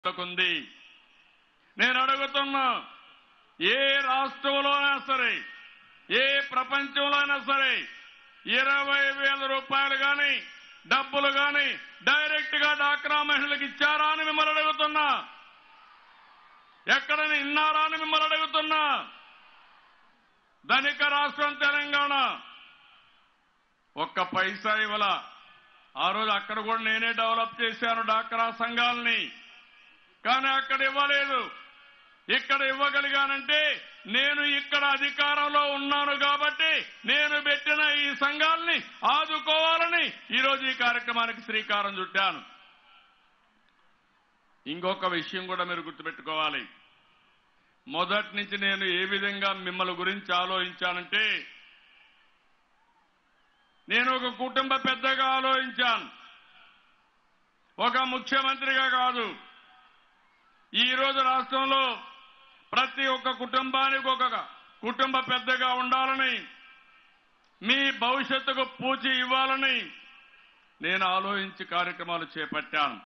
ఉంది నేను అడుగుతున్నా ఏ రాష్ట్రంలో అయినా సరే ఏ ప్రపంచంలో అయినా సరే ఇరవై వేల రూపాయలు గాని డబ్బులు గాని డైరెక్ట్ గా డాక్రా మహిళలకు ఇచ్చారా అని మిమ్మల్ని అడుగుతున్నా ఎక్కడని ఇన్నారా అని మిమ్మల్ని అడుగుతున్నా ధనిక రాష్ట్రం తెలంగాణ ఒక్క పైసా ఇవ్వాల ఆ రోజు అక్కడ కూడా నేనే డెవలప్ చేశాను డాక్రా సంఘాలని కానీ అక్కడ ఇవ్వలేదు ఇక్కడ ఇవ్వగలిగానంటే నేను ఇక్కడ అధికారంలో ఉన్నాను కాబట్టి నేను పెట్టిన ఈ సంఘాలని ఆదుకోవాలని ఈరోజు ఈ కార్యక్రమానికి శ్రీకారం చుట్టాను ఇంకొక విషయం కూడా మీరు గుర్తుపెట్టుకోవాలి మొదటి నుంచి నేను ఏ విధంగా మిమ్మల్ని గురించి ఆలోచించానంటే నేను ఒక కుటుంబ పెద్దగా ఆలోచించాను ఒక ముఖ్యమంత్రిగా కాదు ఈ రోజు రాష్ట్రంలో ప్రతి ఒక్క కుటుంబానికి ఒక కుటుంబ పెద్దగా ఉండాలని మీ భవిష్యత్తుకు పూచి ఇవ్వాలని నేను ఆలోచించి కార్యక్రమాలు చేపట్టాను